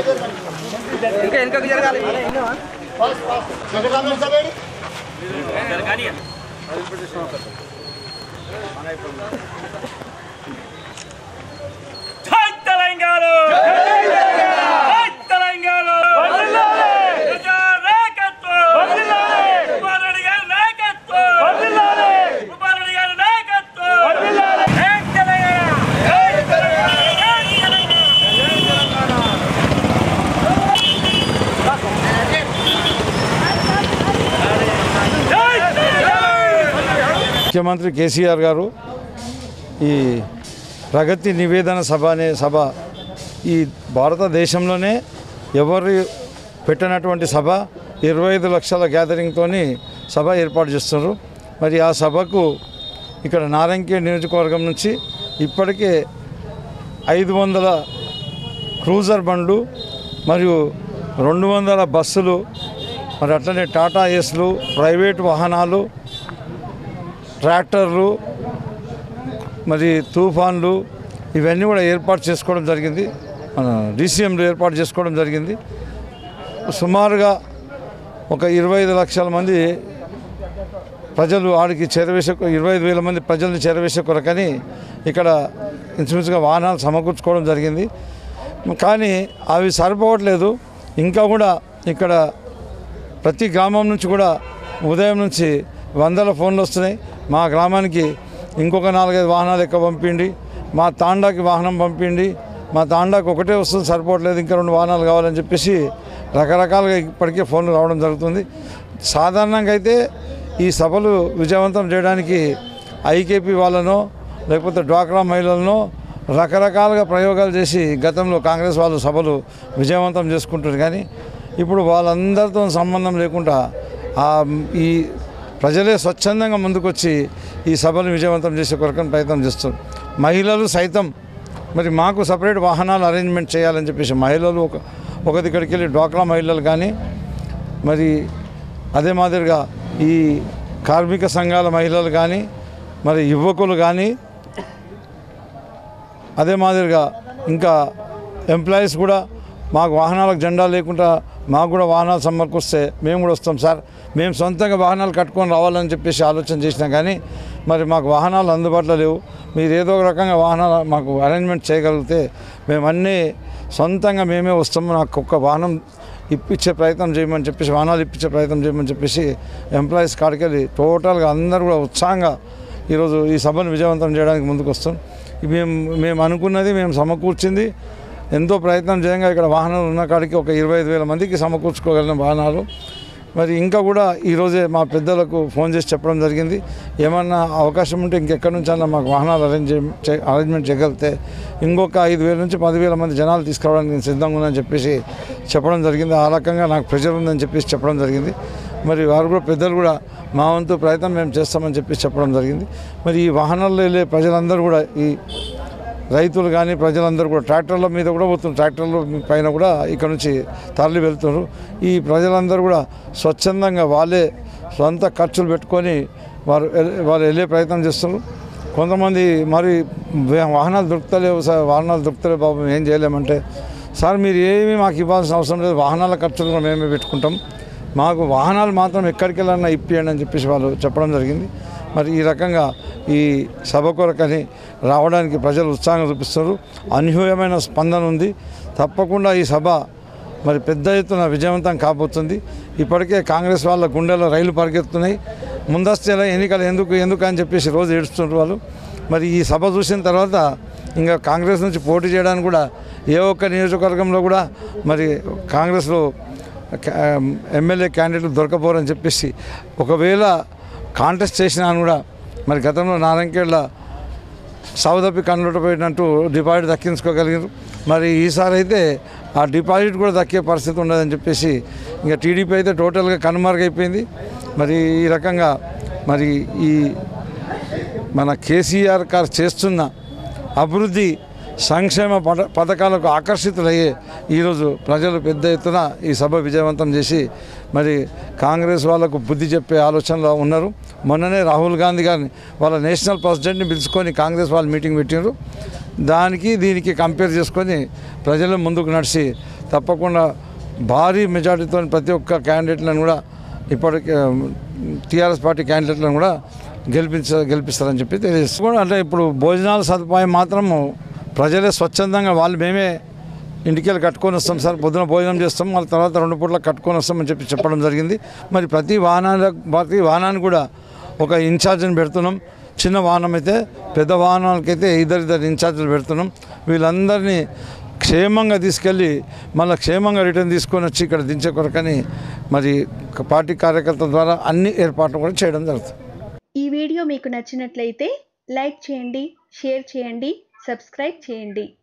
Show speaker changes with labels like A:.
A: ఇంకా వెనుకకు జరగాలి
B: జై తెలంగాణ జై తెలంగాణ ప్రజా నాయకత్వం కుమార్ రెడ్డి గారి నాయకత్వం కుమార్ రెడ్డి గారి నాయకత్వం జై తెలంగాణ జై తెలంగాణ జై తెలంగాణ జై తెలంగాణ
C: ముఖ్యమంత్రి కేసీఆర్ గారు ఈ ప్రగతి నివేదన సభ అనే సభ ఈ భారతదేశంలోనే ఎవరు పెట్టినటువంటి సభ ఇరవై ఐదు లక్షల గ్యాదరింగ్తో సభ ఏర్పాటు చేస్తున్నారు మరి ఆ సభకు ఇక్కడ నారంకి నియోజకవర్గం నుంచి ఇప్పటికే ఐదు వందల క్రూజర్ బండ్లు మరియు రెండు వందల బస్సులు మరి అట్లనే టాటా ఏస్లు ప్రైవేట్ వాహనాలు ట్రాక్టర్లు మరి తుఫాన్లు ఇవన్నీ కూడా ఏర్పాటు చేసుకోవడం జరిగింది మన డీసీఎంలు ఏర్పాటు చేసుకోవడం జరిగింది సుమారుగా ఒక ఇరవై ఐదు లక్షల మంది ప్రజలు ఆడికి చేరవేసే ఇరవై ఐదు వేల మంది ప్రజల్ని చేరవేసే కొరకని ఇక్కడ ఇంచుమించుగా వాహనాలు సమకూర్చుకోవడం జరిగింది కానీ అవి సరిపోవట్లేదు ఇంకా కూడా ఇక్కడ ప్రతి గ్రామం నుంచి కూడా ఉదయం నుంచి వందల ఫోన్లు వస్తున్నాయి మా గ్రామానికి ఇంకొక నాలుగైదు వాహనాలు ఎక్కువ పంపిండి మా తాండాకి వాహనం పంపిండి మా తాండాకి ఒకటే వస్తుంది సరిపోవట్లేదు ఇంకా రెండు వాహనాలు కావాలని చెప్పేసి రకరకాలుగా ఇప్పటికే ఫోన్లు రావడం జరుగుతుంది సాధారణంగా అయితే ఈ సభలు విజయవంతం చేయడానికి ఐకేపీ వాళ్ళనో లేకపోతే డ్వాక్రా మహిళలను రకరకాలుగా ప్రయోగాలు చేసి గతంలో కాంగ్రెస్ వాళ్ళు సభలు విజయవంతం చేసుకుంటారు కానీ ఇప్పుడు వాళ్ళందరితో సంబంధం లేకుండా ఆ ఈ ప్రజలే స్వచ్ఛందంగా ముందుకొచ్చి ఈ సభను విజయవంతం చేసే కొరకని ప్రయత్నం చేస్తారు మహిళలు సైతం మరి మాకు సపరేట్ వాహనాలు అరేంజ్మెంట్ చేయాలని చెప్పేసి మహిళలు ఒక ఒక దగ్గరికి వెళ్ళి డ్వాక్రా మహిళలు కానీ మరి అదే మాదిరిగా ఈ కార్మిక సంఘాల మహిళలు కానీ మరి యువకులు కానీ అదే మాదిరిగా ఇంకా ఎంప్లాయీస్ కూడా మాకు వాహనాలకు జెండా లేకుండా మాకు కూడా వాహనాలు సమకూరిస్తే మేము కూడా వస్తాం సార్ మేము సొంతంగా వాహనాలు కట్టుకొని రావాలని చెప్పేసి ఆలోచన చేసినా కానీ మరి మాకు వాహనాలు అందుబాటులో లేవు మీరు ఏదో ఒక రకంగా వాహనాలు మాకు అరేంజ్మెంట్ చేయగలిగితే మేము అన్నీ సొంతంగా మేమే వస్తాము నాకు ఒక్క వాహనం ఇప్పించే ప్రయత్నం చేయమని చెప్పేసి వాహనాలు ఇప్పించే ప్రయత్నం చేయమని చెప్పేసి ఎంప్లాయీస్ కాడికి వెళ్ళి టోటల్గా అందరూ కూడా ఉత్సాహంగా ఈరోజు ఈ సభను విజయవంతం చేయడానికి ముందుకు వస్తాం ఇవి మేము మేము అనుకున్నది మేము సమకూర్చింది ఎంతో ప్రయత్నం చేయంగా ఇక్కడ వాహనాలు ఉన్న కాడికి ఒక ఇరవై ఐదు వేల మందికి సమకూర్చుకోగలిగిన వాహనాలు మరి ఇంకా కూడా ఈరోజే మా పెద్దలకు ఫోన్ చేసి చెప్పడం జరిగింది ఏమన్నా అవకాశం ఉంటే ఇంకెక్కడి నుంచి అన్నా మాకు వాహనాలు అరేంజ్ చే- చే- అరేంజ్మెంట్ చేయగలిగితే ఇంకొక ఐదు వేల నుంచి పదివేల మంది జనాలు తీసుకురావడానికి నేను సిద్ధంగా ఉన్నానని చెప్పేసి చెప్పడం జరిగింది ఆ రకంగా నాకు ప్రెజర్ ఉందని చెప్పేసి చెప్పడం జరిగింది మరి వారు కూడా పెద్దలు కూడా మా వంతు ప్రయత్నం మేము చేస్తామని చెప్పేసి చెప్పడం జరిగింది మరి ఈ వాహనాల్లో వెళ్ళే ప్రజలందరూ కూడా ఈ రైతులు కానీ ప్రజలందరూ కూడా ట్రాక్టర్ల మీద కూడా పోతున్నారు ట్రాక్టర్ల పైన కూడా ఇక్కడ నుంచి తరలి వెళ్తున్నారు ఈ ప్రజలందరూ కూడా స్వచ్ఛందంగా వాళ్ళే సొంత ఖర్చులు పెట్టుకొని వారు వెల్- వారు వెళ్ళే ప్రయత్నం చేస్తున్నారు కొంతమంది మరి వే- వాహనాలు దొరుకుతలేవు సార్ వాహనాలు దొరుకుతలేవు బాబు ఏం చేయలేమంటే సార్ మీరు ఏమీ మాకు ఇవ్వాల్సిన అవసరం లేదు వాహనాల ఖర్చులు కూడా మేమే పెట్టుకుంటాం మాకు వాహనాలు మాత్రం ఎక్కడికి వెళ్ళాలన్నా ఇప్పియండి అని చెప్పేసి వాళ్ళు చెప్పడం జరిగింది మరి ఈ రకంగా ఈ సభ కొరకని రావడానికి ప్రజలు ఉత్సాహం చూపిస్తున్నారు అనూహ్యమైన స్పందన ఉంది తప్పకుండా ఈ సభ మరి పెద్ద ఎత్తున విజయవంతం కాబోతుంది ఇప్పటికే కాంగ్రెస్ వాళ్ళ గుండెలో రైలు పరిగెత్తున్నాయి ముందస్తు ఎన్నికలు ఎందుకు ఎందుకు అని చెప్పేసి రోజు ఏడుస్తున్నారు వాళ్ళు మరి ఈ సభ చూసిన తర్వాత ఇంకా కాంగ్రెస్ నుంచి పోటీ చేయడానికి కూడా ఏ ఒక్క నియోజకవర్గంలో కూడా మరి కాంగ్రెస్లో కా- ఎమ్మెల్యే క్యాండిడేట్లు దొరకపోరని చెప్పేసి ఒకవేళ కాంటెస్ట్ చేసినా కూడా మరి గతంలో నారాయణకేళ్ళ సౌదప్పి కన్నుట పోయినట్టు డిపాజిట్ దక్కించుకోగలిగారు మరి ఈసారి అయితే ఆ డిపాజిట్ కూడా దక్కే పరిస్థితి ఉండదని చెప్పేసి ఇంకా టీడీపీ అయితే టోటల్గా కనుమరుగైపోయింది మరి ఈ రకంగా మరి ఈ మన కేసీఆర్ గారు చేస్తున్న అభివృద్ధి సంక్షేమ పథ పథకాలకు ఆకర్షితులయ్యే ఈరోజు ప్రజలు పెద్ద ఎత్తున ఈ సభ విజయవంతం చేసి మరి కాంగ్రెస్ వాళ్ళకు బుద్ధి చెప్పే ఆలోచనలో ఉన్నారు మొన్ననే రాహుల్ గాంధీ గారిని వాళ్ళ నేషనల్ ప్రెసిడెంట్ని పిలుచుకొని కాంగ్రెస్ వాళ్ళు మీటింగ్ పెట్టారు దానికి దీనికి కంపేర్ చేసుకొని ప్రజలు ముందుకు నడిచి తప్పకుండా భారీ మెజార్టీతో ప్రతి ఒక్క క్యాండిడేట్లను కూడా ఇప్పటికి టీఆర్ఎస్ పార్టీ క్యాండిడేట్లను కూడా గెలిపించ గెలిపిస్తారని చెప్పి తెలియజేస్తుంది అంటే ఇప్పుడు భోజనాల సదుపాయం మాత్రము ప్రజలే స్వచ్ఛందంగా వాళ్ళు మేమే ఇంటికెళ్ళి కట్టుకొని వస్తాం సార్ పొద్దున భోజనం చేస్తాం మళ్ళీ తర్వాత రెండు పూట్ల కట్టుకొని వస్తామని చెప్పి చెప్పడం జరిగింది మరి ప్రతి వాహనాల ప్రతి వాహనాన్ని కూడా ఒక ఇన్ఛార్జిని పెడుతున్నాం చిన్న వాహనం అయితే పెద్ద వాహనాలకైతే ఇద్దరు ఇద్దరు ఇన్ఛార్జీలు పెడుతున్నాం వీళ్ళందరినీ క్షేమంగా తీసుకెళ్ళి మళ్ళీ క్షేమంగా రిటర్న్ తీసుకొని వచ్చి ఇక్కడ దించే కొరకని మరి పార్టీ కార్యకర్తల ద్వారా అన్ని ఏర్పాట్లు కూడా చేయడం జరుగుతుంది
A: ఈ వీడియో మీకు నచ్చినట్లయితే లైక్ చేయండి షేర్ చేయండి సబ్స్క్రైబ్ చేయండి